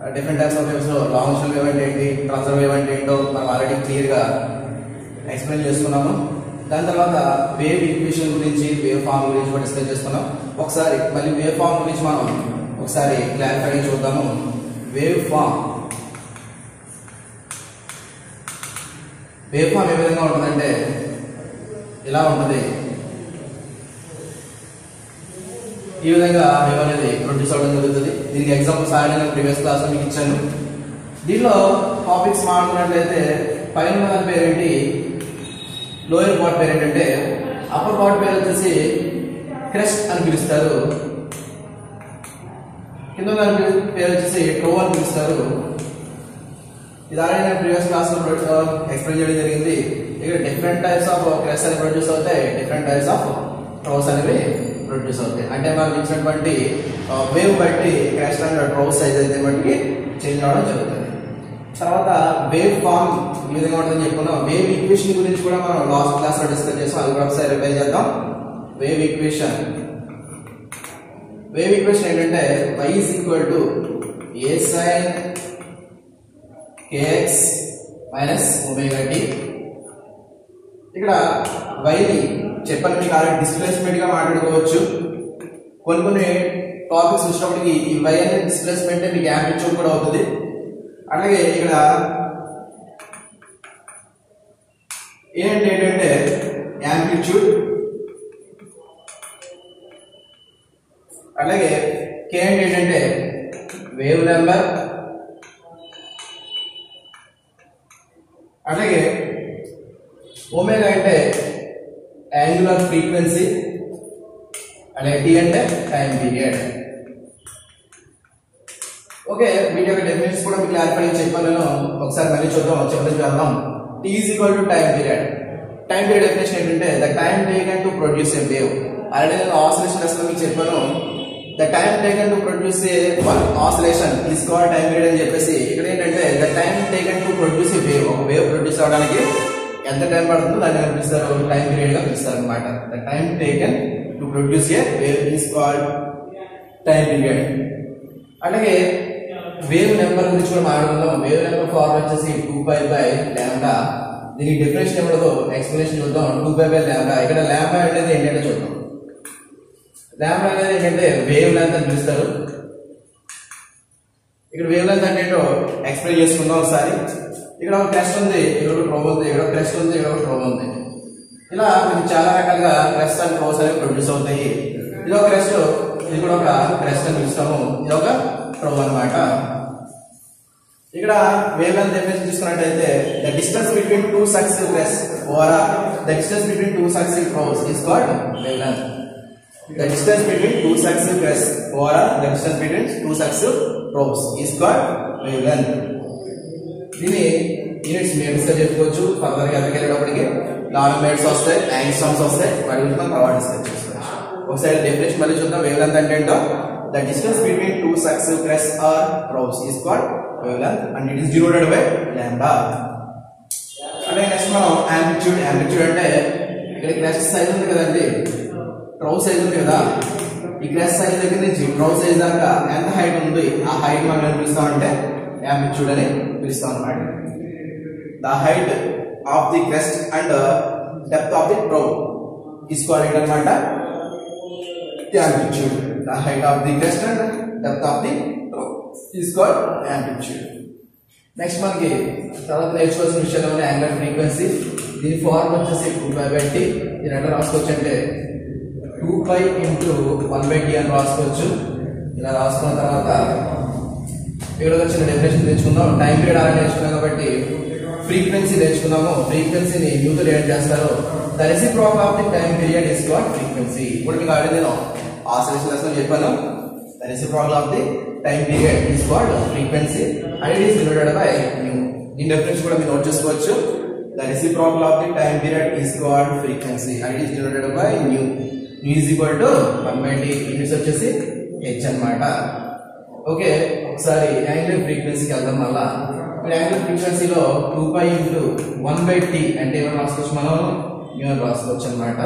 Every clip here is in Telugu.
డిఫరెంట్ టైప్స్ ఆఫ్ వేవ్స్ లో లాంగ్ వేవ్ అంటే ఏంటి ట్రాన్స్ఫర్ వేవ్ అంటే ఏంటో మనం ఆల్రెడీ క్లియర్ గా ఎక్స్ప్లెయిన్ చేసుకున్నాము దాని తర్వాత వేవ్ ఈక్వేషన్ గురించి వేవ్ ఫామ్ గురించి కూడా డిస్కస్ చేసుకున్నాం ఒకసారి మళ్ళీ వేవ్ ఫామ్ గురించి మనం ఒకసారి క్లారిఫై చూద్దాము వేవ్ ఫామ్ వేవ్ ఫామ్ ఏ విధంగా ఉంటుందంటే ఇలా ఉంటుంది ఈ విధంగా వేవ్ అనేది ప్రొడ్యూస్ అవ్వడం జరుగుతుంది దీనికి ఎగ్జాంపుల్స్ ఆల్రెడీ నేను ప్రీవియస్ క్లాస్ మీకు ఇచ్చాను దీనిలో టాపిక్స్ మాట్లాడినట్లయితే పైన ఉన్న దాని పేరు ఏంటి లోయర్ పార్ట్ పేరు ఏంటంటే అప్పర్ పార్ట్ పేరు వచ్చేసి క్రెస్ట్ అని పిలుస్తారు కింద దాని పేరు- పేరు వచ్చేసి ట్రో అని పిలుస్తారు ఇది ఆల్రెడీ నేను ప్రీవియస్ క్లాస్ లో ఎక్స్ప్లెయిన్ చేయడం జరిగింది ఇక్కడ డిఫరెంట్ టైప్స్ ఆఫ్ క్రెస్ట్ అని ప్రొడ్యూస్ అవుతాయి డిఫరెంట్ టైప్స్ ఆఫ్ ట్రోస్ అనేవి ప్రొడ్యూస్ అవుతాయి అంటే మనకు ఇచ్చినటువంటి వేవ్ బట్టి క్రెస్ట్ అండ్ ట్రోస్ సైజ్ అయితే బట్టి చేంజ్ అవడం జరుగుతుంది తర్వాత వేవ్ ఫామ్ ఈ విధంగా ఉంటుందని చెప్పుకున్నాం వేవ్ ఈక్వేషన్ గురించి కూడా మనం లాస్ట్ క్లాస్ లో డిస్కస్ చేసాం అది కూడా ఒకసారి రిపేర్ చేద్దాం వేవ్ ఈక్వేషన్ వేవ్ ఈక్వేషన్ ఏంటంటే y is equal to a sin kx minus omega t ఇక్కడ వైని చెప్పని మీకు ఆల్రెడీ డిస్ప్లేస్మెంట్ గా మాట్లాడుకోవచ్చు కొన్ని కొన్ని టాపిక్స్ వచ్చినప్పటికి ఈ వై అనే డిస్ప్లేస్మెంట్ మీకు యాంప్లిట్యూడ్ కూడా అవుతుంది అలాగే ఇక్కడ ఏంటి ఏంటంటే యాంప్లిట్యూడ్ అలాగే కే అంటే ఏంటంటే వేవ్ నెంబర్ అలాగే ఒమేగా అంటే యాంగులర్ ఫ్రీక్వెన్సీ అలాగే టీ అంటే టైం పీరియడ్ ఓకే వీటి యొక్క డెఫినేషన్స్ కూడా మీకు క్లారిఫై చెప్పాను నేను ఒకసారి మళ్ళీ చూద్దాం చివరికి వెళ్దాం t is equal to time period time period definition ఏంటంటే the time taken to produce a wave already నేను ఆసిలేషన్ అసలు మీకు చెప్పాను the time taken to produce a one oscillation is called time period అని చెప్పేసి ఇక్కడ ఏంటంటే the time taken to produce a wave ఒక వేవ్ ప్రొడ్యూస్ అవడానికి ఎంత టైం పడుతుందో దాన్ని ఏమని పిలుస్తారు టైం పీరియడ్ గా పిలుస్తారు అనమాట the time taken to produce a wave is called time period అలాగే వేవ్ నెంబర్ గురించి కూడా మాట్లాడుకుందాం వేవ్ నెంబర్ ఫార్మ్ వచ్చేసి టూ పై బై ల్యాండా దీనికి డిఫరెన్షన్ ఏమడదో ఎక్స్ప్లెనేషన్ చూద్దాం టూ పై బై ల్యాండా ఇక్కడ ల్యాండా అనేది ఏంటంటే చూద్దాం ల్యాండా అనేది ఏంటంటే వేవ్ లెంత్ అని పిలుస్తారు ఇక్కడ వేవ్ లెంత్ అంటే ఏంటో ఎక్స్ప్లెయిన్ చేసుకుందాం ఒకసారి ఇక్కడ ఒక క్రెస్ట్ ఉంది ఇక్కడ ఒక ట్రోవ్ ఉంది ఇక్కడ ఒక క్రెస్ట్ ఉంది ఇక్కడ ఒక ట్రోవ్ ఉంది ఇలా మనకి చాలా రకాలుగా క్రెస్ట్ అండ్ ట్రోవ్స్ అనేవి ప్రొడ్యూస్ అవుతాయి ఇది ఒక క్రెస్ట్ ఇది కూడా ఒక క్రెస్ట్ అని పిలుస్తాము ఇది ఒక ట్రోవ్ అన్నమాట ఇక్కడ వేవ్ లెంత్ డెఫినేషన్ తీసుకున్నట్టయితే the distance between two successive crest over the distance between two successive troughs is called wave length The distance between two successive crests or the distance between two successive probes is called wavelength. దీని యూనిట్స్ మీటర్స్ గా చెప్పుకోవచ్చు ఫర్దర్ గా వెళ్ళేటప్పటికి నామినేట్స్ వస్తాయి యాంగ్స్టమ్స్ వస్తాయి వాటి గురించి మనం తర్వాత డిస్కస్ చేసుకోవచ్చు ఒకసారి డెఫినేషన్ మళ్ళీ చూద్దాం వేవ్ లెంత్ అంటే ఏంటో the distance between two successive crest or probes is called wavelength and it is denoted by lambda అలాగే నెక్స్ట్ మనం యాంప్లిట్యూడ్ యాంప్లిట్యూడ్ అంటే ఇక్కడ క్రెస్ట్ సైజ్ ఉంది కదండి ట్రౌ సైజ్ ఉంది కదా ఈ క్రెస్ట్ సైజ్ దగ్గర నుంచి ట్రౌ సైజ్ దాకా ఎంత హైట్ ఉంది ఆ హైట్ మనం ఏం పిలుస్తామంటే యాంప్లిట్యూడ్ అని పిలుస్తాం అన్నమాట the height of the crest and depth of the trough is called అనమాట amplitude the height of the crest and depth of the trough is called amplitude next మనకి తర్వాత నేర్చుకోవాల్సిన విషయంలో ఉన్న యాంగులర్ ఫ్రీక్వెన్సీ దీని ఫార్మ్ వచ్చేసి టూ పై బై టీ దీని ఎట్లా రాసుకోవచ్చు అంటే two pi into one by t అని రాసుకోవచ్చు ఇలా రాసుకున్న తర్వాత ఇక్కడ ఒక చిన్న డెఫినేషన్ నేర్చుకుందాం టైం పీరియడ్ అలా నేర్చుకున్నాం కాబట్టి ఫ్రీక్వెన్సీ నేర్చుకున్నాము ఫ్రీక్వెన్సీని యూత్ రేట్ చేస్తారు the reciprocal of the time period is called frequency ఇప్పుడు మీకు ఆల్రెడీ నేను ఆసలేషన్ లెసన్ చెప్పాను the reciprocal of the time period is called frequency and it is denoted by nu ఈ డెఫినేషన్ కూడా మీరు నోట్ చేసుకోవచ్చు the reciprocal of the time period is called frequency and it is denoted by nu nu is equal to one by t units వచ్చేసి హెచ్ అన్నమాట ఓకే ఒకసారి యాంగులర్ ఫ్రీక్వెన్సీకి వెళ్దాం మళ్ళా ఇప్పుడు యాంగులర్ ఫ్రీక్వెన్సీలో two pi into one by t అంటే ఏమైనా రాసుకోవచ్చు మనం న్యూ అని రాసుకోవచ్చు అనమాట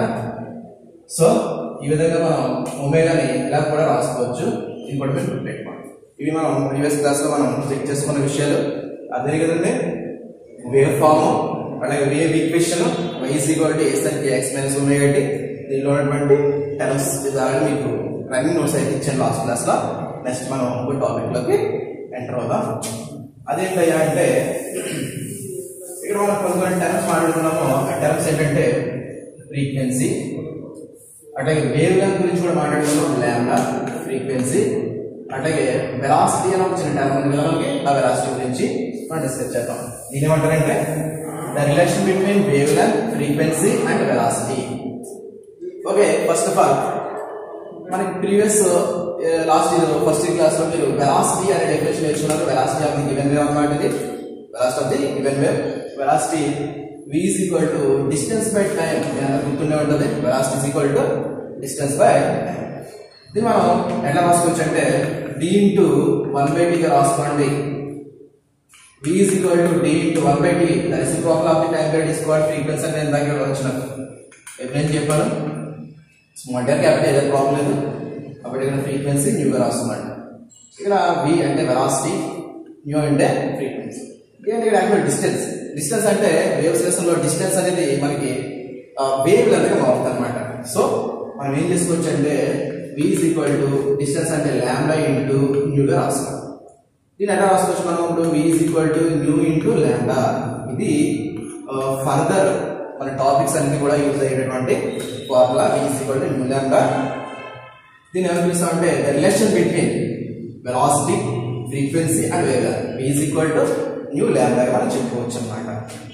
సో ఈ విధంగా మనం ఒమేగాని ఇలా కూడా రాసుకోవచ్చు ఇది కూడా మీరు గుర్తుపెట్టుకోండి ఇవి మనం ప్రీవియస్ క్లాస్ లో మనం చెక్ చేసుకున్న విషయాలు అదే కదండి వేవ్ ఫామ్ అలాగే wave equation y is equal to s అంటే ఎక్స్ మైనస్ ఒమేగా టీ దీనిలో ఉన్నటువంటి టర్మ్స్ విధాలు మీకు రన్నింగ్ నోట్స్ అయితే ఇచ్చాను లాస్ట్ క్లాస్ లో నెక్స్ట్ మనం ఇంకో టాపిక్ లోకి ఎంటర్ అవుదాం అదేంటయ్యా అంటే ఇక్కడ మనం కొన్ని కొన్ని టర్మ్స్ మాట్లాడుకున్నాము ఆ టర్మ్స్ ఏంటంటే ఫ్రీక్వెన్సీ అట్లాగే వేవ్ లెంత్ గురించి కూడా మాట్లాడుకున్నాం ల్యాండా ఫ్రీక్వెన్సీ అట్లాగే వెలాసిటీ అని ఒక చిన్న టర్మ్ ఉంది కదా మనకి ఆ వెలాసిటీ గురించి మనం డిస్కస్ చేద్దాం దీని ఏమంటారంటే the relation between wave length frequency and velocity okay first of all మనకి previous last year first class లో మీరు వెలాసిటీ అనే డెఫినేషన్ నేర్చుకున్నారు velocity of the given wave అన్నమాట ఇది velocity of the given wave velocity v is equal to distance by time ఏమైనా గుర్తుండే ఉంటుంది velocity is equal to distance by time ఇది మనం ఎట్లా రాసుకోవచ్చు అంటే d ఇంటూ వన్ బై టీగా రాసుకోండి v is equal to d into 1 by t the reciprocal of the time period is called frequency అని నేను దగ్గర వచ్చిన ఎప్పుడేం చెప్పాను స్మాల్ టర్ క్యాపిటల్ ఏదైనా ప్రాబ్లం లేదు కాబట్టి ఇక్కడ ఫ్రీక్వెన్సీ న్యూగా రాస్తున్నాడు ఇక్కడ v అంటే వెలాసిటీ న్యూ అంటే ఫ్రీక్వెన్సీ అంటే ఇక్కడ యాక్చువల్ డిస్టెన్స్ డిస్టెన్స్ అంటే వేవ్ లో డిస్టెన్స్ అనేది మనకి వేవ్ లెంత్ మారుతుంది అనమాట సో మనం ఏం చేసుకోవచ్చు అంటే v is equal to distance అంటే లాంబ్డా ఇంటూ న్యూగా రాస్తాం దీన్ని ఎలా రాసుకోవచ్చు మనం ఇప్పుడు v is equal to nu into lambda ఇది ఫర్దర్ మన టాపిక్స్ అన్ని కూడా యూజ్ అయ్యేటటువంటి formula v is equal to nu lambda దీన్ని ఏమని పిలుస్తాం అంటే the relation between velocity frequency and wave length v is equal to nu lambda మనం చెప్పుకోవచ్చు అన్నమాట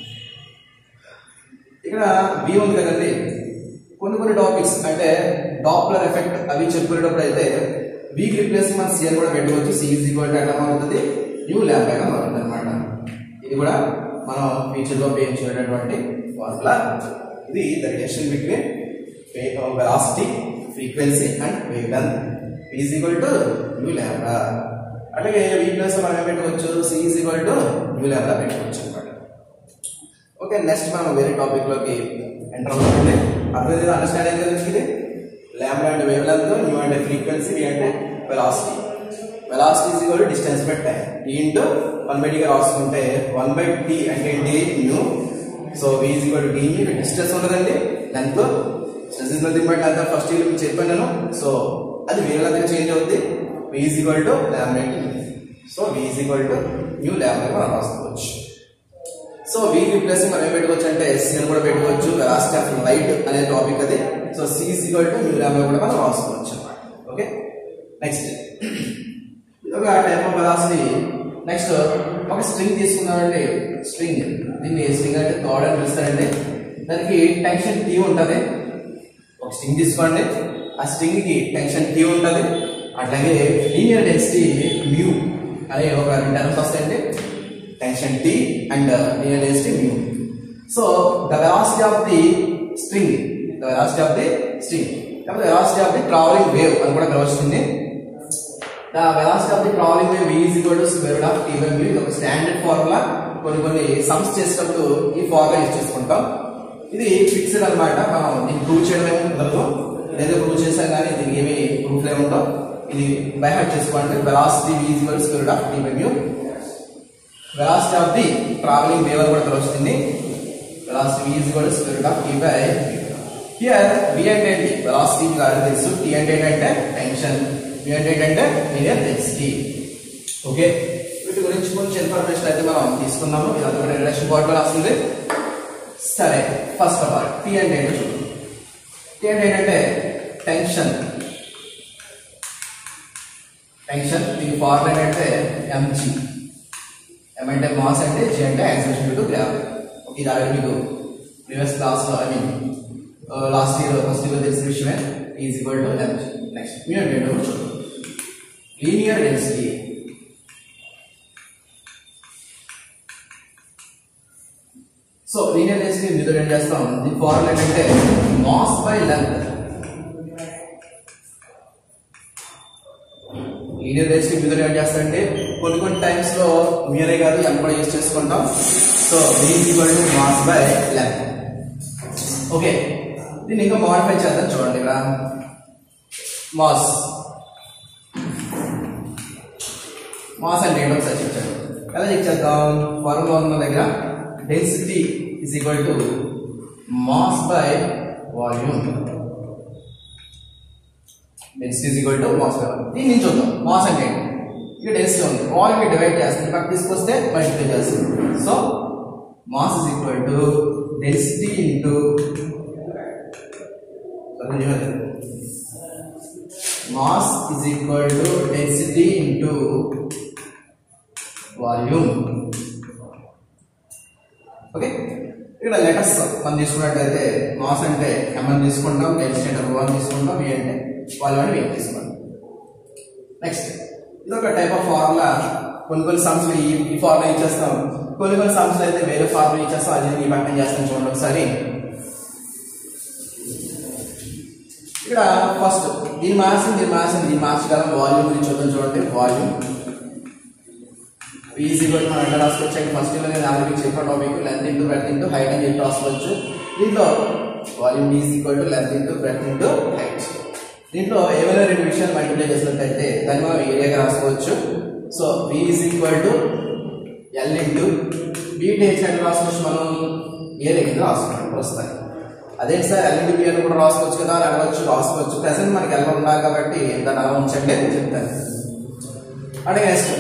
ఇక్కడ v ఉంది కదండి కొన్ని కొన్ని టాపిక్స్ అంటే డాప్లర్ ఎఫెక్ట్ అవి చెప్పుకునేటప్పుడు అయితే వీక్ రిప్లేస్ మనం సి అని కూడా పెట్టుకోవచ్చు సి ఈజ్ ఈక్వల్ టు ఎలా మారుతుంది న్యూ ల్యాంబ్డాగా మారుతుంది అనమాట ఇది కూడా మనం ఫ్యూచర్ లో ఉపయోగించేటటువంటి ఫార్ములా ఇది the relation between velocity frequency and wave length is equal to nu lambda అలాగే వీ ప్లస్ మనం ఏం పెట్టుకోవచ్చు c is equal to nu lambda పెట్టుకోవచ్చు అనమాట ఓకే నెక్స్ట్ మనం వేరే టాపిక్ లోకి ఎంటర్ అవుతుంది అర్థమైంది అండర్స్టాండ్ అయింది కదా ఇది లాంబ్డా అంటే వేవ్ లెంత్ న్యూ అంటే ఫ్రీక్వెన్సీ వి అంటే velocity velocity is equal distance by time t into one by టీగా రాసుకుంటే వన్ బై టీ అంటే ఏంటి nu so v is equal t nu distance ఉండదండి length distance is nothing but length first year మీకు చెప్పాను నేను సో అది వేరే లెంత్ చేంజ్ అవుతుంది v is equal to lambda so v is equal to nu lambda మనం రాసుకోవచ్చు సో వీక్ రిప్లేస్ మనం ఏం పెట్టుకోవచ్చు అంటే ఎస్సీ అని కూడా పెట్టుకోవచ్చు వెలాసిటీ ఆఫ్ లైట్ అనే టాపిక్ అది so c equal to nu lambda కూడా మనం రాసుకోవచ్చు అనమాట ఓకే నెక్స్ట్ ఒక టైప్ ఆఫ్ వెలాసిటీ నెక్స్ట్ ఒక స్ట్రింగ్ తీసుకున్నామండి స్ట్రింగ్ దీన్ని స్ట్రింగ్ అంటే థర్డ్ అని పిలుస్తారండి దానికి టెన్షన్ టీ ఉంటుంది ఒక స్ట్రింగ్ తీసుకోండి ఆ స్ట్రింగ్ కి టెన్షన్ టీ ఉంటుంది అట్లాగే లీనియర్ డెన్సిటీ మ్యూ అనే ఒక రెండు టర్మ్స్ వస్తాయండి tension T and uh, linear density mu. So the velocity of the string, the velocity of the string, the velocity of the traveling wave అని కూడా గమనిస్తుంది the velocity of the traveling wave v is equal to square root of t by mu ఇది ఒక స్టాండర్డ్ ఫార్ములా కొన్ని కొన్ని సమ్స్ చేసేటప్పుడు ఈ ఫార్ములా యూజ్ చేసుకుంటాం ఇది ఫిక్స్డ్ అన్నమాట మనం దీన్ని ప్రూవ్ చేయడం ఏమి కుదరదు లేదా ప్రూవ్ చేసాం కానీ దీనికి ఏమి ప్రూఫ్ ఏముంటాం ఇది బై హార్ట్ చేసుకోండి velocity v is equal to square root of t by mu velocity of the traveling wave అని కూడా తెలుస్తుంది velocity v is equal to square root of t by here v అంటే ఏంటి velocity మీకు ఆల్రెడీ తెలుసు t అంటే ఏంటంటే టెన్షన్ v అంటే ఏంటంటే linear density ఓకే వీటి గురించి కొంచెం ఇన్ఫర్మేషన్ అయితే మనం తీసుకున్నాము ఇదంతా కూడా రిలేషన్ పార్ట్ లో రాస్తుంది సరే ఫస్ట్ ఆఫ్ ఆల్ t అంటే ఏంటో చూద్దాం t అంటే ఏంటంటే టెన్షన్ టెన్షన్ దీని ఫార్ములా ఏంటంటే mg ఎం అంటే మాస్ అంటే జి అంటే యాక్సిలేషన్ టు గ్రావిటీ ఓకే ఇది ఆల్రెడీ మీకు ప్రీవియస్ క్లాస్ లో I mean last year first year తెలిసిన విషయమే is equal to m next mu అంటే ఏంటో చూద్దాం linear density so linear density మీతో ఏం చేస్తాం దీని ఫార్ములా ఏంటంటే mass by length linear density మీతో ఏం చేస్తారంటే కొన్ని కొన్ని టైమ్స్ లో మీరే కాదు ఎం కూడా యూజ్ చేసుకుంటాం సో దీని equal to mass by length okay దీన్ని ఇంకా మోడిఫై చేద్దాం చూడండి ఇక్కడ మాస్ మాస్ అంటే ఏంటో ఒకసారి చెక్ చేద్దాం ఎలా చెక్ చేద్దాం ఫార్ములా ఉన్న దగ్గర density is equal to mass by volume density is equal to mass by volume దీని నుంచి చూద్దాం మాస్ అంటే ఏంటి ఇక్కడ డెన్సిటీ ఉంది వాల్యూమ్ డివైడ్ చేస్తుంది పక్కన తీసుకొస్తే మల్టిప్లై చేస్తుంది so mass is equal to density into mass is equal to density into volume okay ఇక్కడ లెటర్స్ మనం తీసుకున్నట్టయితే మాస్ అంటే ఎంఎన్ తీసుకుంటాం డెన్సిటీ అంటే రో అని తీసుకుంటాం వి అంటే వాల్యూమ్ అంటే వి తీసుకుంటాం నెక్స్ట్ ఇది ఒక టైప్ ఆఫ్ ఫార్ములా కొన్ని కొన్ని సమ్స్ ఈ ఈ ఫార్ములా ఇచ్చేస్తాం కొన్ని కొన్ని సమ్స్ అయితే వేరే ఫార్ములా ఇచ్చేస్తాం అది ఈ పక్కన చేస్తాం చూడండి ఒకసారి ఇక్కడ ఫస్ట్ దీని మార్చింది దీని మార్చింది దీని మార్చగలం వాల్యూమ్ గురించి చూద్దాం చూడండి వాల్యూమ్ ఈజీ కూడా మనం ఎట్లా రాసుకోవచ్చు ఫస్ట్ ఇయర్ అనేది ఆల్రెడీ చెప్పిన topic length into breadth into height అని చెప్పి రాసుకోవచ్చు దీంట్లో volume is equal to length into breadth into height దీంట్లో ఏమైనా రెండు విషయాలు మల్టిప్లై చేసినట్టయితే దాన్ని మనం ఏరియాగా రాసుకోవచ్చు so v is equal to l into b h అని రాసుకోవచ్చు మనం ఏరియా కింద రాసుకోవాలి వస్తాయి అదేంటి సార్ ఎల్ ఇంటూ బి అని కూడా రాసుకోవచ్చు కదా అని అడగచ్చు రాసుకోవచ్చు ప్రెసెంట్ మనకి ఎలా ఉండాలి కాబట్టి దాన్ని అలా ఉంచండి అని చెప్తాను అంటే next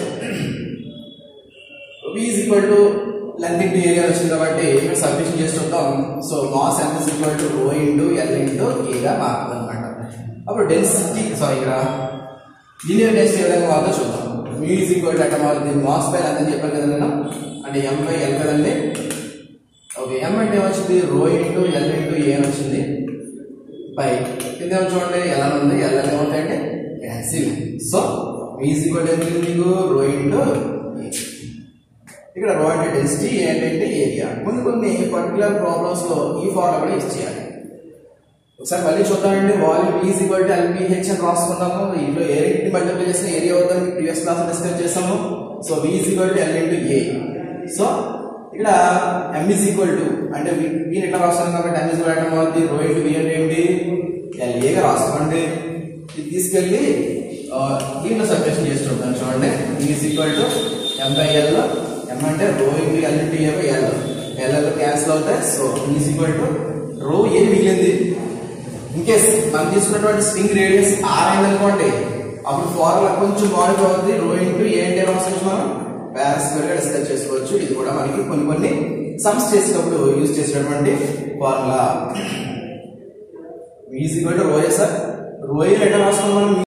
v is equal to length into area వచ్చింది కాబట్టి ఇక్కడ సబ్మిషన్ చేసి చూద్దాం సో మాస్ ఎంత is equal to rho into l into a గా మారుతుంది అనమాట అప్పుడు డెన్సిటీ సారీ ఇక్కడ లీనియర్ డెన్సిటీ ఏ విధంగా మారుతుందో చూద్దాం mu is equal to ఎట్లా మారుతుంది మాస్ బై ఎంత అని చెప్పాను కదా నేను అంటే m బై l కదండి ఓకే m అంటే ఏమొచ్చింది రో ఇంటూ ఎల్ ఇంటూ ఏ అని వచ్చింది బై కింద ఏమో చూడండి ఎలా ఉంది ఎల్ ఎలా ఉంటాయంటే cancel so v is equal to ఎంత ఉంది మీకు రో ఇంటూ ఇక్కడ రో అంటే డెన్సిటీ ఏంటంటే ఏరియా కొన్ని కొన్ని పర్టికులర్ ప్రాబ్లమ్స్ లో ఈ ఫార్ములా కూడా యూజ్ చేయాలి ఒకసారి మళ్ళీ చూద్దామండి volume is equal to LBH అని రాసుకున్నాము ఇంట్లో ఏ రేట్ మల్టిప్లై చేసిన ఏరియా అవుతుంది ప్రీవియస్ క్లాస్ డిస్కస్ చేసాము so v is equal to l into a so ఇక్కడ ఎం ఈజ్ ఈక్వల్ టు అంటే వీని ఎట్లా రాస్తున్నాం కాబట్టి ఎం ఈజ్ ఈక్వల్ అంటే అవుతుంది రో ఇంటూ వి అంటే ఏంటి ఎల్ఏగా రాసుకోండి ఇది తీసుకెళ్ళి ఆ, దీంట్లో సబ్స్టిట్యూషన్ చేసి చూద్దాం చూడండి is equal to m by l m అంటే rho into l into a by l l cancel అవుతాయి so is equal to rho a మిగిలింది ఇన్ కేస్ మనం తీసుకున్నటువంటి స్ట్రింగ్ రేడియస్ ఆర్ అయింది అనుకోండి అప్పుడు ఫార్ములా కొంచెం మాడిఫై అవుతుంది రో ఇంటూ ఏ అంటే రాసుకోవచ్చు మనం పారాస్క్వేర్ గా డిస్కస్ చేసుకోవచ్చు ఇది కూడా మనకి కొన్ని కొన్ని సమ్స్ చేసినప్పుడు యూజ్ చేసినటువంటి ఫార్ములా ఈజీ కూడా రోయే సార్ రోయే ఎట్లా రాసుకున్నాం మనం